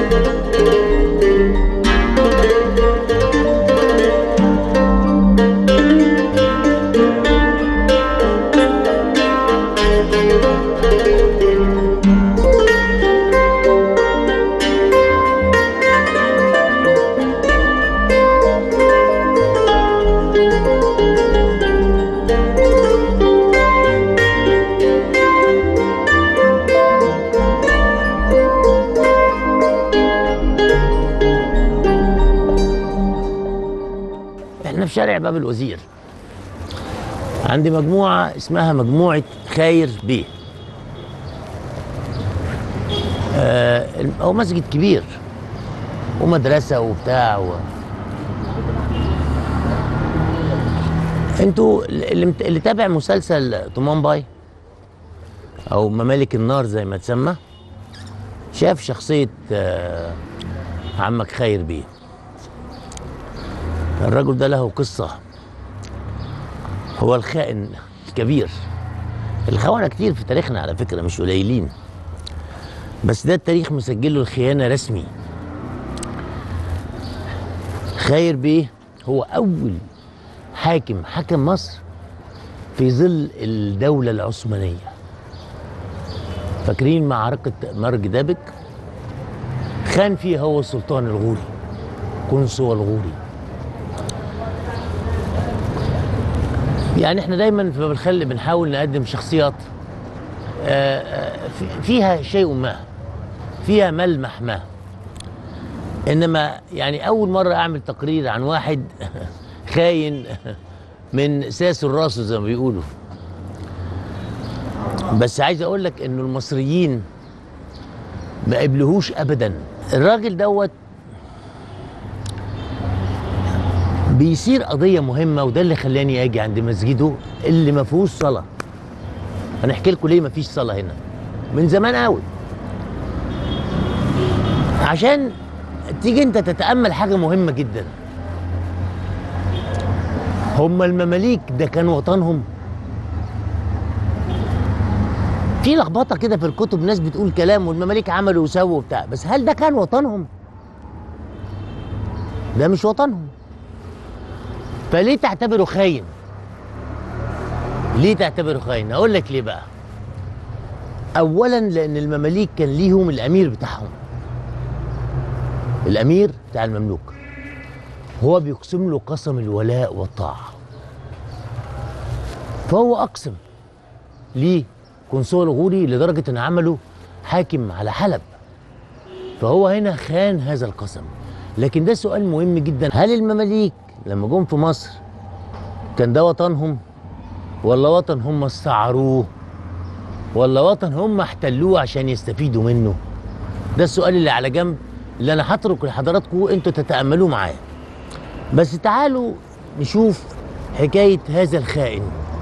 احنا في شارع باب الوزير عندي مجموعة اسمها مجموعة خاير بيه آه هو مسجد كبير ومدرسة وبتاع و... انتوا اللي, مت- اللي تابع مسلسل طومان باي او ممالك النار زي ما تسمى شاف شخصية آه عمك خير بيه الرجل ده له قصة هو الخائن الكبير الخونة كتير في تاريخنا على فكرة مش قليلين بس ده التاريخ مسجل له الخيانة رسمي خير بيه هو أول حاكم حكم مصر في ظل الدولة العثمانية فاكرين معركة مرج دابك خان فيه هو السلطان الغوري قنصوة الغوري يعني احنا دايما في باب الخل بنحاول نقدم شخصيات آه، آه، في- فيها شيء ما فيها ملمح ما انما يعني اول مره اعمل تقرير عن واحد خاين من ساس الراس زي ما بيقولوا بس عايز اقول لك انه المصريين ما قبلهوش ابدا الراجل دوت بيصير قضية مهمة وده اللي خلاني اجي عند مسجده اللي ما فيهوش صلاة. هنحكي لكم ليه ما فيش صلاة هنا. من زمان قوي. عشان تيجي انت تتأمل حاجة مهمة جدا. هم المماليك ده كان وطنهم في لخبطه كده في الكتب ناس بتقول كلام والمماليك عملوا وسووا وبتاع بس هل ده كان وطنهم؟ ده مش وطنهم فليه تعتبره خاين؟ ليه تعتبره خاين؟ اقول لك ليه بقى اولا لان المماليك كان ليهم الامير بتاعهم الامير بتاع المملوك هو بيقسم له قسم الولاء والطاعه فهو اقسم ليه قنصل غوري لدرجه ان عمله حاكم على حلب فهو هنا خان هذا القسم لكن ده سؤال مهم جدا هل المماليك لما جم في مصر كان ده وطنهم ولا وطن هم استعروه ولا وطن هم احتلوه عشان يستفيدوا منه ده السؤال اللي على جنب اللي انا هترك لحضراتكم انتوا تتاملوا معايا بس تعالوا نشوف حكايه هذا الخائن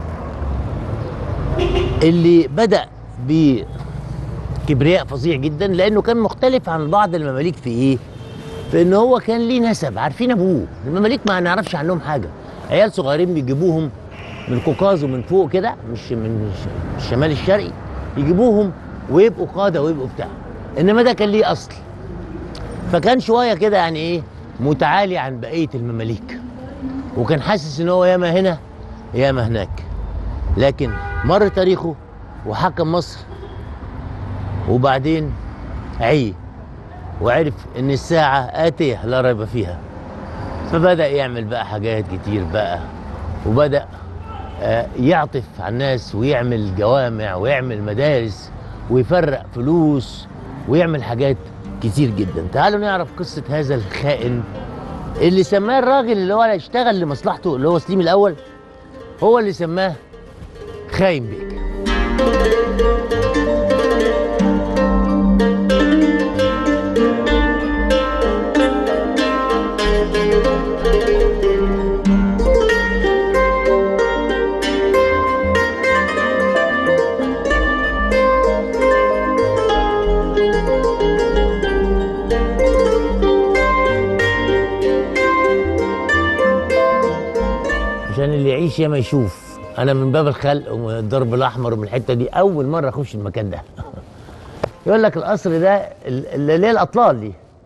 اللي بدا بكبرياء فظيع جدا لانه كان مختلف عن بعض المماليك في ايه في ان هو كان ليه نسب عارفين ابوه المماليك ما نعرفش عنهم حاجه عيال صغيرين بيجيبوهم من القوقاز ومن فوق كده مش من الش- الشمال الشرقي يجيبوهم ويبقوا قاده ويبقوا بتاع انما ده كان ليه اصل فكان شويه كده يعني ايه متعالي عن بقيه المماليك وكان حاسس ان هو ياما هنا ياما هناك لكن مر تاريخه وحكم مصر وبعدين عي وعرف ان الساعة آتية لا ريب فيها فبدأ يعمل بقى حاجات كتير بقى وبدأ آه، يعطف على الناس ويعمل جوامع ويعمل مدارس ويفرق فلوس ويعمل حاجات كتير جدا تعالوا نعرف قصة هذا الخائن اللي سماه الراجل اللي هو اشتغل لمصلحته اللي هو سليم الأول هو اللي سماه خاين بيك عشان اللي يعيش ياما يشوف انا من باب الخلق ومن الضرب الاحمر ومن الحته دي اول مره اخش المكان ده يقول لك القصر ده ال- اللي ليه الاطلال دي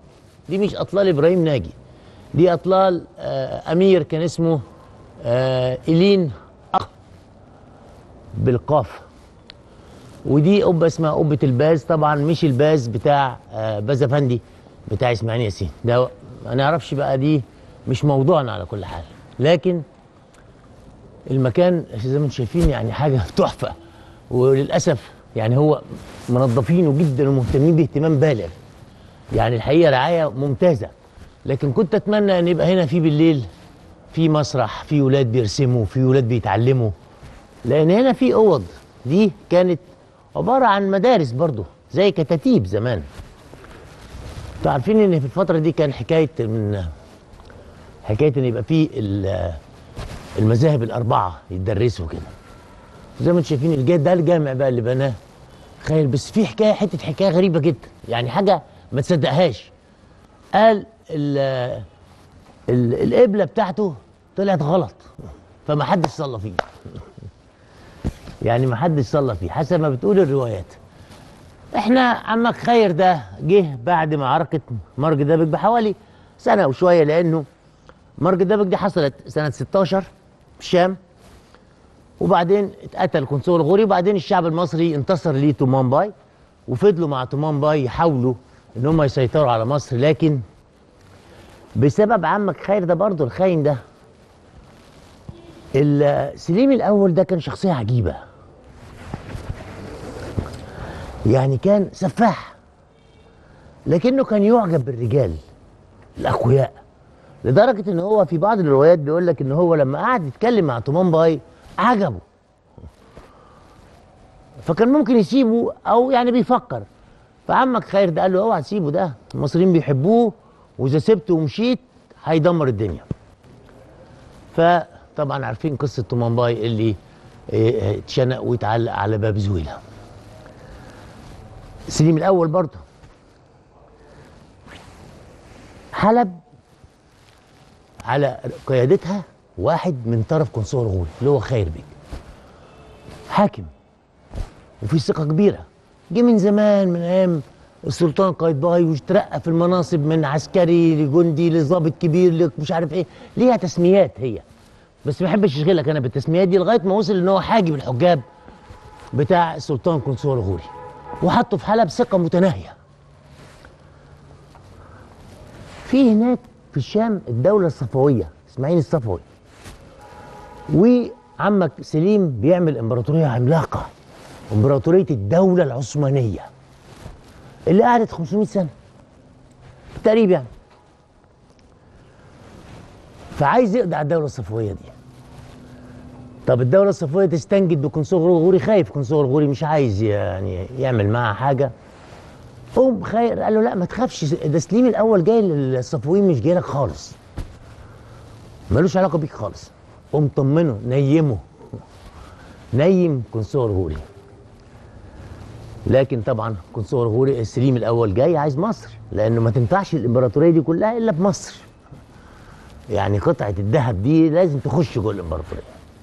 دي مش اطلال ابراهيم ناجي دي اطلال آه امير كان اسمه آه إلين أخ بالقاف ودي قبه اسمها قبه الباز طبعا مش الباز بتاع آه باز افندي بتاع اسماعيل ياسين ده ما نعرفش بقى دي مش موضوعنا على كل حال لكن المكان زي ما انتم شايفين يعني حاجه تحفه وللاسف يعني هو منظفينه جدا ومهتمين بيه اهتمام بالغ يعني الحقيقه رعايه ممتازه لكن كنت اتمنى ان يبقى هنا في بالليل في مسرح في ولاد بيرسموا في ولاد بيتعلموا لان هنا في اوض دي كانت عباره عن مدارس برضو زي كتاتيب زمان انتوا عارفين ان في الفتره دي كان حكايه من حكايه ان يبقى في ال- المذاهب الاربعه يتدرسوا كده زي ما انتم شايفين الجاد ده الجامع بقى اللي بناه تخيل بس في حكايه حته حكايه غريبه جدا يعني حاجه ما تصدقهاش قال ال ال القبله بتاعته طلعت غلط فما حدش صلى فيه يعني ما حدش صلى فيه حسب ما بتقول الروايات احنا عمك خير ده جه بعد معركه مرج دبك بحوالي سنه وشويه لانه مرج دبك دي حصلت سنه 16 في الشام وبعدين اتقتل قنصل الغوري وبعدين الشعب المصري انتصر ليه تومان باي وفضلوا مع تومان باي يحاولوا ان هم يسيطروا على مصر لكن بسبب عمك خير ده برضه الخاين ده ال- سليم الاول ده كان شخصيه عجيبه يعني كان سفاح لكنه كان يعجب بالرجال الاقوياء لدرجه ان هو في بعض الروايات بيقول لك ان هو لما قعد يتكلم مع تومان باي عجبه فكان ممكن يسيبه او يعني بيفكر فعمك خير ده قال له اوعى تسيبه ده المصريين بيحبوه واذا سبته ومشيت هيدمر الدنيا فطبعا عارفين قصه تومان باي اللي إيه، اتشنق واتعلق على باب زويله سليم الاول برضه حلب على قيادتها واحد من طرف قنصل الغول اللي هو خير بيك حاكم وفي ثقه كبيره جه من زمان من ايام السلطان قايتباي وترقى في المناصب من عسكري لجندي لضابط كبير مش عارف ايه ليها تسميات هي بس ما بحبش اشغلك انا بالتسميات دي لغايه ما وصل ان هو حاجب الحجاب بتاع السلطان قنصل الغوري وحطه في حلب ثقه متناهيه في هناك في الشام الدوله الصفويه اسماعيل الصفوي وعمك سليم بيعمل امبراطوريه عملاقه امبراطوريه الدوله العثمانيه اللي قعدت 500 سنه تقريبا يعني فعايز يقضي على الدوله الصفويه دي طب الدوله الصفويه تستنجد بقنصل غوري خايف قنصل غوري مش عايز يعني يعمل معاها حاجه قوم خير قال له لا ما تخافش ده سليم الاول جاي للصفويين مش جاي لك خالص ملوش علاقه بيك خالص قوم طمنه نيمه نيم قنصل غوري لكن طبعا قنصل غوري سليم الاول جاي عايز مصر لانه ما تنفعش الامبراطوريه دي كلها الا بمصر يعني قطعه الذهب دي لازم تخش جوه الامبراطوريه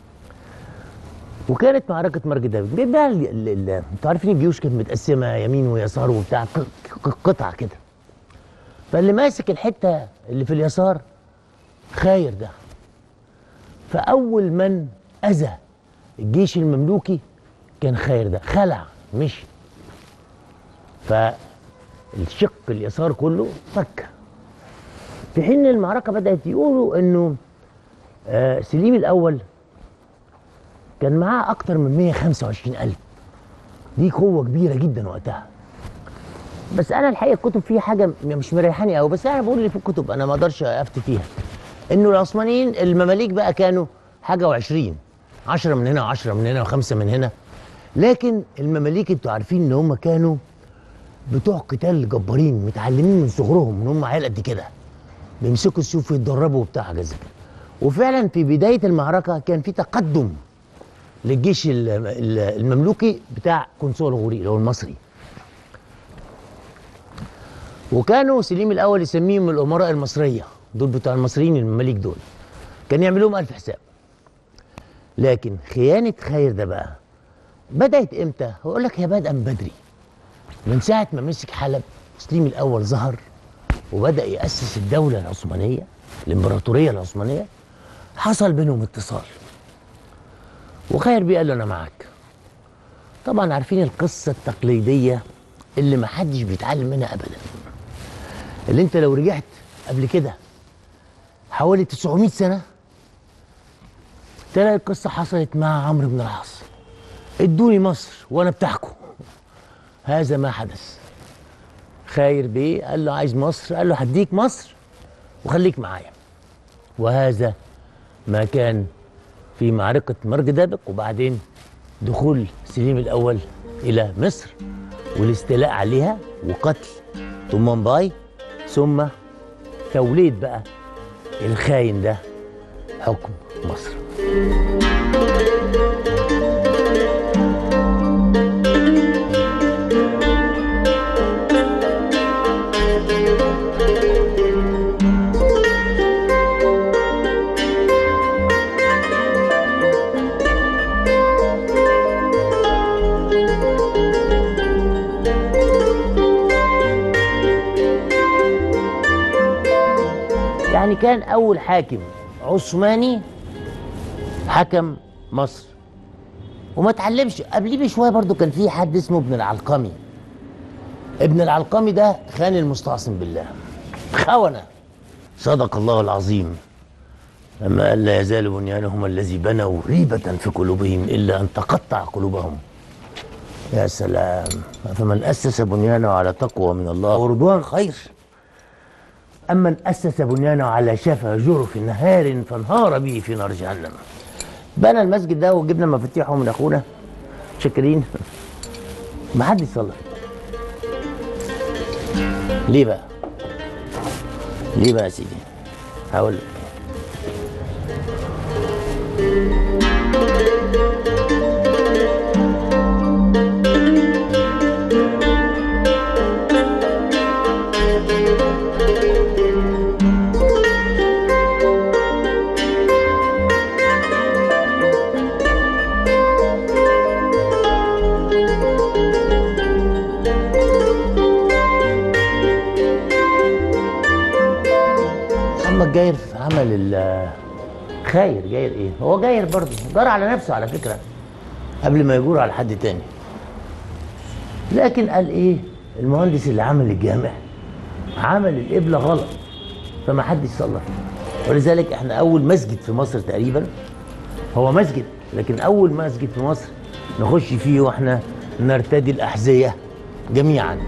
وكانت معركه مرج داوود بيبقى ال- ال- ال- انتوا عارفين الجيوش كانت متقسمه يمين ويسار وبتاع ق- ق- قطع كده فاللي ماسك الحته اللي في اليسار خاير ده فاول من اذى الجيش المملوكي كان خاير ده خلع مشي فالشق اليسار كله فك في حين المعركه بدات يقولوا انه آه سليم الاول كان معاه اكتر من 125 الف دي قوه كبيره جدا وقتها بس انا الحقيقه الكتب فيها حاجه م- مش مريحاني قوي بس انا بقول اللي في الكتب انا ما اقدرش افتي فيها انه العثمانيين المماليك بقى كانوا حاجه و20 10 من هنا و10 من هنا وخمسه من هنا لكن المماليك انتوا عارفين ان هم كانوا بتوع قتال جبارين متعلمين من صغرهم ان هم عيال قد كده بيمسكوا السيوف ويتدربوا وبتاع حاجه زي كده وفعلا في بدايه المعركه كان في تقدم للجيش ال- ال- المملوكي بتاع قنصل غوري اللي هو المصري وكانوا سليم الاول يسميهم الامراء المصريه دول بتوع المصريين المماليك دول كان يعملوهم الف حساب لكن خيانه خير ده بقى بدات امتى هقول لك هي بادئه من بدري من ساعه ما مسك حلب سليم الاول ظهر وبدا ياسس الدوله العثمانيه الامبراطوريه العثمانيه حصل بينهم اتصال وخير بيه قال له انا معاك طبعا عارفين القصه التقليديه اللي ما حدش بيتعلم منها ابدا اللي انت لو رجعت قبل كده حوالي 900 سنه تلاقي القصه حصلت مع عمرو بن العاص ادوني مصر وانا بتاعكم هذا ما حدث خاير بيه قال له عايز مصر قال له هديك مصر وخليك معايا وهذا ما كان في معركة مرج دابق وبعدين دخول سليم الأول إلى مصر والاستيلاء عليها وقتل طمان باي ثم توليد بقى الخاين ده حكم مصر يعني كان أول حاكم عثماني حكم مصر وما اتعلمش قبليه بشويه برضو كان في حد اسمه ابن العلقمي ابن العلقمي ده خان المستعصم بالله خونه صدق الله العظيم لما قال لا يزال بنيانهم الذي بنوا ريبة في قلوبهم إلا أن تقطع قلوبهم يا سلام فمن أسس بنيانه على تقوى من الله ورضوان خير أما من أسس بنيانه على شفا جرف نهار فانهار به في نار جهنم بنى المسجد ده وجبنا مفاتيحه من أخونا شاكرين ما حدش صلى ليه بقى؟ ليه بقى يا سيدي؟ هقول لك محمد جاير عمل ال خاير جاير ايه؟ هو جاير برضه جار على نفسه على فكره قبل ما يجور على حد تاني لكن قال ايه؟ المهندس اللي عمل الجامع عمل القبله غلط فما حدش صلى فيه ولذلك احنا اول مسجد في مصر تقريبا هو مسجد لكن اول مسجد في مصر نخش فيه واحنا نرتدي الاحذيه جميعا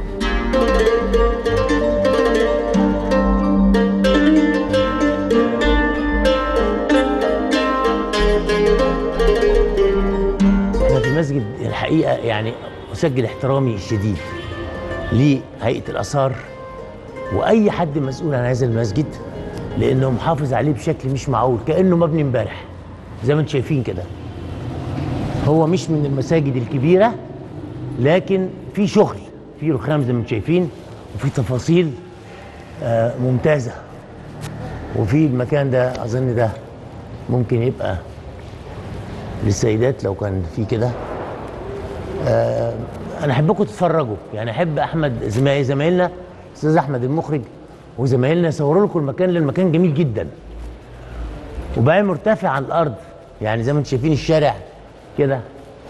احنا في المسجد الحقيقه يعني اسجل احترامي الشديد لهيئه الاثار واي حد مسؤول عن هذا المسجد لانه محافظ عليه بشكل مش معقول كانه مبني امبارح زي ما انتم شايفين كده هو مش من المساجد الكبيره لكن في شغل في رخام زي ما انتم شايفين وفي تفاصيل آه ممتازه وفي المكان ده اظن ده ممكن يبقى للسيدات لو كان في كده آه انا احبكم تتفرجوا يعني احب احمد زمايل زمايلنا استاذ احمد المخرج وزمايلنا يصوروا لكم المكان لان المكان جميل جدا وبقى مرتفع عن الارض يعني زي ما انتم شايفين الشارع كده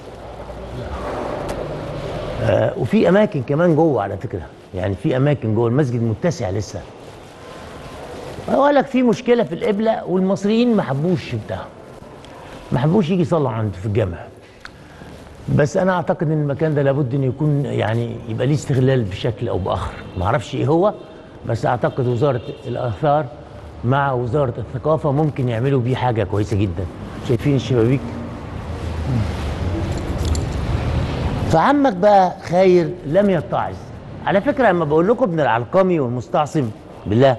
آه وفي اماكن كمان جوه على فكره يعني في اماكن جوه المسجد متسع لسه اقول لك في مشكله في القبله والمصريين ما حبوش بتاع ما حبوش يجي يصلوا عنده في الجامع بس انا اعتقد ان المكان ده لابد ان يكون يعني يبقى ليه استغلال بشكل او باخر ما اعرفش ايه هو بس اعتقد وزاره الاثار مع وزاره الثقافه ممكن يعملوا بيه حاجه كويسه جدا شايفين الشبابيك فعمك بقى خير لم يتعظ على فكره لما بقول لكم ابن العلقمي والمستعصم بالله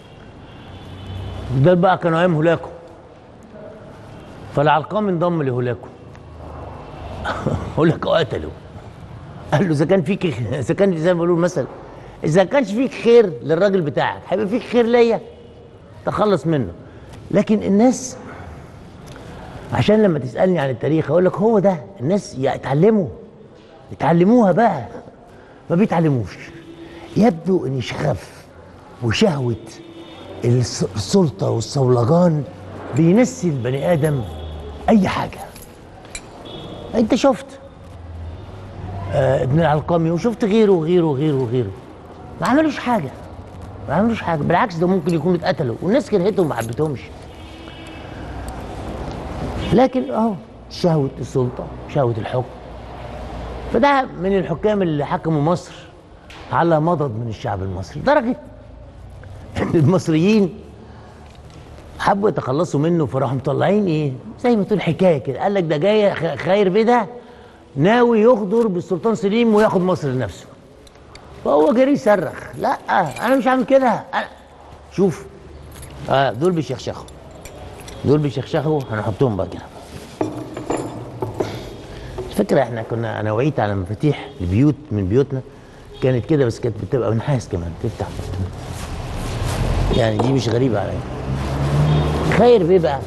ده بقى كانوا ايام هولاكو فالعلقمي انضم لهولاكو هولاكو قتله قال له اذا كان فيك اذا كان زي ما بيقولوا المثل اذا كانش فيك خير للراجل بتاعك هيبقى فيك خير ليا تخلص منه لكن الناس عشان لما تسالني عن التاريخ اقول لك هو ده الناس يتعلموا يتعلموها بقى ما بيتعلموش يبدو ان شغف وشهوه الس- السلطه والصولجان بينسي البني ادم اي حاجه انت شفت آه ابن العلقمي وشفت غيره وغيره وغيره وغيره ما عملوش حاجه ما عملوش حاجه بالعكس ده ممكن يكونوا اتقتلوا والناس كرهتهم ما حبتهمش لكن اهو شهوه السلطه شهوه الحكم فده من الحكام اللي حكموا مصر على مضض من الشعب المصري لدرجه ان المصريين حبوا يتخلصوا منه فراحوا مطلعين ايه زي ما تقول حكايه كده قال لك ده جاي خ- خير بيه ده ناوي يغدر بالسلطان سليم وياخد مصر لنفسه فهو جري يصرخ لا انا مش هعمل كده أنا شوف آه دول بيشخشخوا دول بيشخشخوا هنحطهم بقى كده الفكره احنا كنا انا وعيت على مفاتيح لبيوت من بيوتنا كانت كده بس كانت بتبقى نحاس كمان تفتح يعني دي مش غريبه عليا خير بيه بقى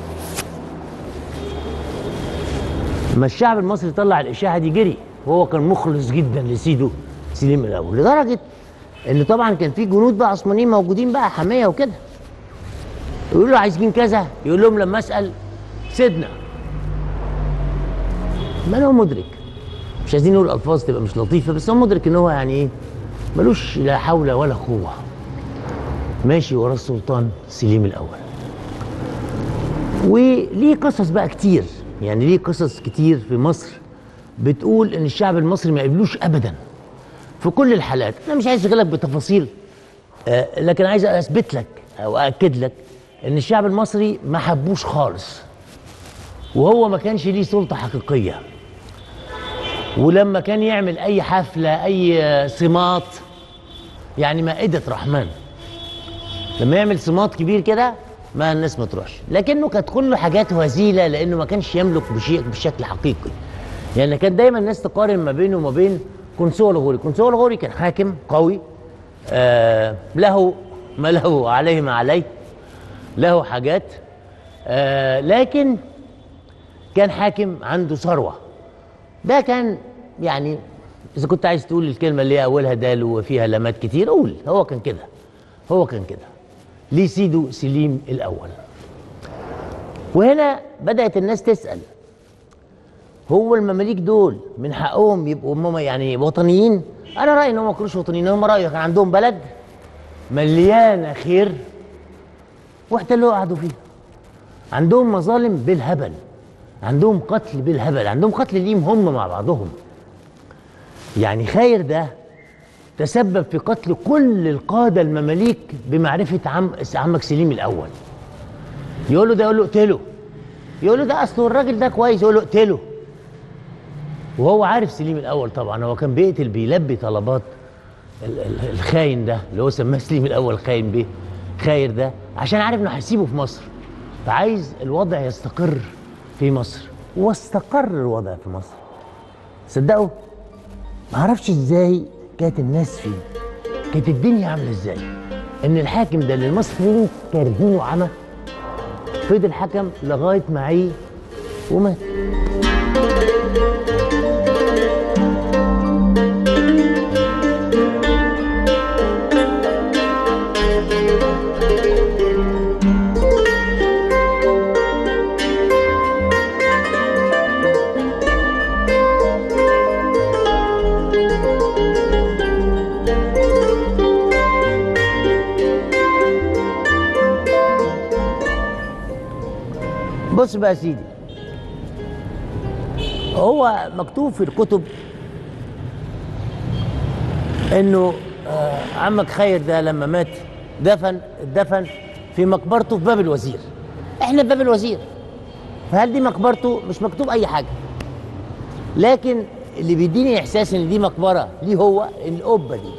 ما الشعب المصري طلع الاشاعه دي جري وهو كان مخلص جدا لسيده سليم الاول لدرجه ان طبعا كان في جنود بقى عثمانيين موجودين بقى حمايه وكده يقولوا له عايزين كذا يقول لهم لما اسال سيدنا ما هو مدرك مش عايزين نقول الفاظ تبقى مش لطيفه بس هو مدرك ان هو يعني ايه ملوش لا حول ولا قوه ماشي ورا السلطان سليم الاول وليه قصص بقى كتير يعني ليه قصص كتير في مصر بتقول ان الشعب المصري ما قبلوش ابدا في كل الحالات انا مش عايز اشغلك بتفاصيل آه لكن عايز اثبت لك او اكد لك ان الشعب المصري ما حبوش خالص وهو ما كانش ليه سلطه حقيقيه ولما كان يعمل اي حفله اي آه، صمات يعني مائده رحمن لما يعمل صمات كبير كده ما الناس ما تروحش لكنه كانت كله حاجات هزيله لانه ما كانش يملك بشيء بشكل حقيقي يعني كان دايما الناس تقارن ما بينه وما بين كونسول الغوري كونسول الغوري كان حاكم قوي آه له ما له عليه ما عليه له حاجات آه لكن كان حاكم عنده ثروه ده كان يعني اذا كنت عايز تقول الكلمه اللي هي اولها دال وفيها لامات كتير قول هو كان كده هو كان كده ليه سيده سليم الاول وهنا بدات الناس تسال هو المماليك دول من حقهم يبقوا هم يعني وطنيين انا رايي ان هم ما كانوش وطنيين هم رايي كان عندهم بلد مليانه خير واحتلوا قعدوا فيها عندهم مظالم بالهبل عندهم قتل بالهبل عندهم قتل ليهم هم مع بعضهم يعني خير ده تسبب في قتل كل القادة المماليك بمعرفة عم عمك سليم الأول يقول له ده يقول له اقتله يقول له ده أصله الراجل ده كويس يقول له اقتله وهو عارف سليم الأول طبعا هو كان بيقتل بيلبي طلبات ال- ال- الخاين ده اللي هو سماه سليم الأول خاين بيه خاير ده عشان عارف انه هيسيبه في مصر فعايز الوضع يستقر في مصر واستقر الوضع في مصر صدقوا ما اعرفش ازاي كانت الناس فيه كانت الدنيا عامله ازاي ان الحاكم ده اللي المصريين كارهينه عمى فضل حكم لغايه ما عيه ومات بص بقى يا سيدي هو مكتوب في الكتب انه آه، عمك خير ده لما مات دفن دفن في مقبرته في باب الوزير احنا في باب الوزير فهل دي مقبرته مش مكتوب اي حاجه لكن اللي بيديني احساس ان دي مقبره ليه هو القبه دي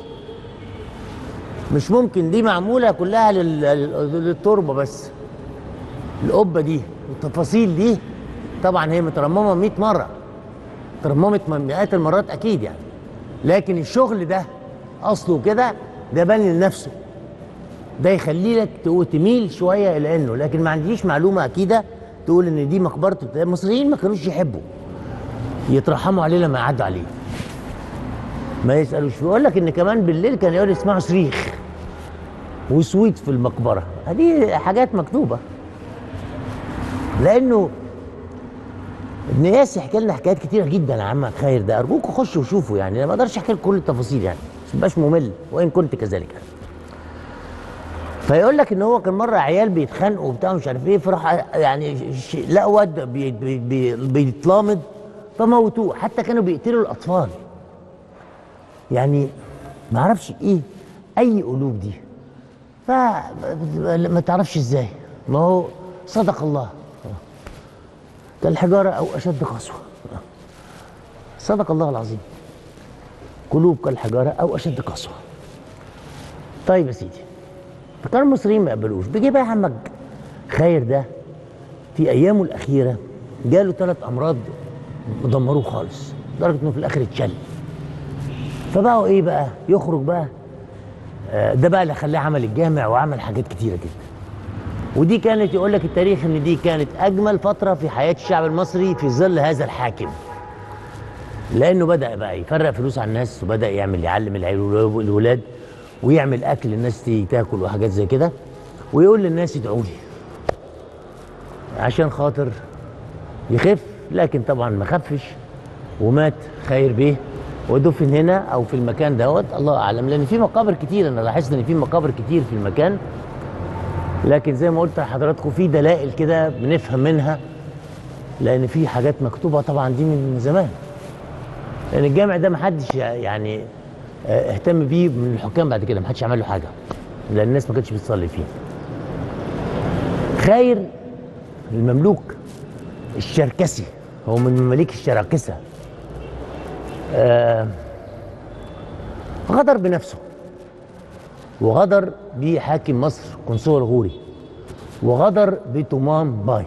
مش ممكن دي معموله كلها لل- لل- للتربه بس القبه دي والتفاصيل دي طبعا هي مترممه 100 مره ترممت مئات المرات اكيد يعني لكن الشغل ده اصله كده ده بني لنفسه ده يخلي لك تقول تميل شويه الى انه لكن ما عنديش معلومه اكيده تقول ان دي مقبرته بتاع- المصريين ما كانوش يحبوا يترحموا عليه لما يعدوا عليه ما يسالوش بيقول لك ان كمان بالليل كان يقعد يسمعوا صريخ وسويت في المقبره هذه حاجات مكتوبه لانه ابن ياسي حكى لنا حكايات كتيره جدا عن عم خير ده ارجوكوا خشوا وشوفوا يعني انا ما اقدرش احكي لكم كل التفاصيل يعني بس مبقاش ممل وان كنت كذلك يعني. فيقول لك ان هو كان مره عيال بيتخانقوا وبتاع مش عارف ايه فراح يعني ش- لقوا واد بي- بي- بي- بيتلامض فموتوه حتى كانوا بيقتلوا الاطفال يعني ما اعرفش ايه اي قلوب دي ف ما تعرفش ازاي ما هو صدق الله كالحجاره او اشد قسوه صدق الله العظيم قلوب كالحجاره او اشد قسوه طيب يا سيدي فكان المصريين ما يقبلوش بيجي بقى عمك خير ده في ايامه الاخيره جاله ثلاث امراض دمروه خالص لدرجه انه في الاخر اتشل فبقوا ايه بقى يخرج بقى آه، ده بقى اللي خلاه عمل الجامع وعمل حاجات كتيره جدا ودي كانت يقول لك التاريخ ان دي كانت اجمل فتره في حياه الشعب المصري في ظل هذا الحاكم لانه بدا بقى يفرق فلوس على الناس وبدا يعمل يعلم العيال الولاد ويعمل اكل الناس تيجي تاكل وحاجات زي كده ويقول للناس ادعوا لي عشان خاطر يخف لكن طبعا ما خفش ومات خير بيه ودفن هنا او في المكان دوت الله اعلم لان في مقابر كتير انا لاحظت ان في مقابر كتير في المكان لكن زي ما قلت لحضراتكم في دلائل كده بنفهم منها لان في حاجات مكتوبه طبعا دي من زمان لان الجامع ده محدش يعني آه، اهتم بيه من الحكام بعد كده محدش عمل له حاجه لان الناس ما كانتش بتصلي فيه خير المملوك الشركسي هو من مماليك الشراكسه آه غدر بنفسه وغدر بحاكم مصر قنصوة الغوري وغدر بتمام باي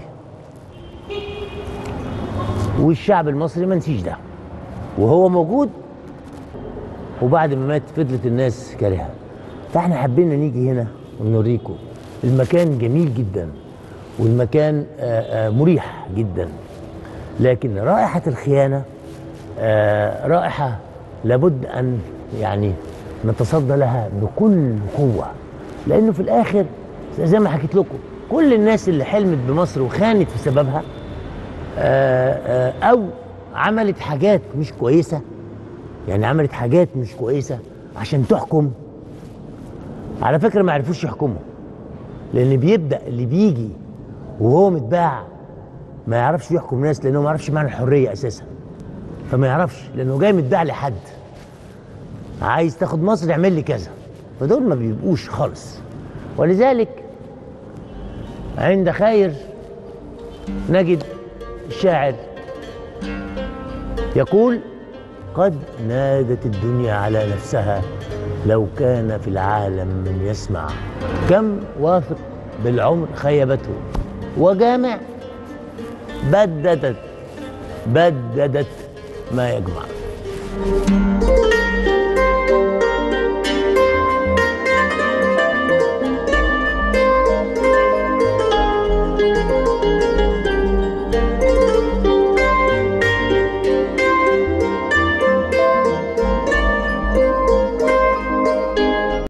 والشعب المصري ما نسيش ده وهو موجود وبعد ما مات فضلت الناس كارهه فاحنا حبينا نيجي هنا ونوريكم المكان جميل جدا والمكان آه، آه، مريح جدا لكن رائحة الخيانة آه، رائحة لابد أن يعني نتصدى لها بكل قوة لأنه في الآخر زي ما حكيت لكم كل الناس اللي حلمت بمصر وخانت في سببها آه، آه، أو عملت حاجات مش كويسة يعني عملت حاجات مش كويسة عشان تحكم على فكرة ما عرفوش يحكموا لأن بيبدأ اللي بيجي وهو متباع ما يعرفش يحكم ناس لأنه ما يعرفش معنى الحرية أساسا فما يعرفش لأنه جاي متباع لحد عايز تاخد مصر اعمل لي كذا فدول ما بيبقوش خالص ولذلك عند خير نجد الشاعر يقول قد نادت الدنيا على نفسها لو كان في العالم من يسمع كم واثق بالعمر خيبته وجامع بددت بددت ما يجمع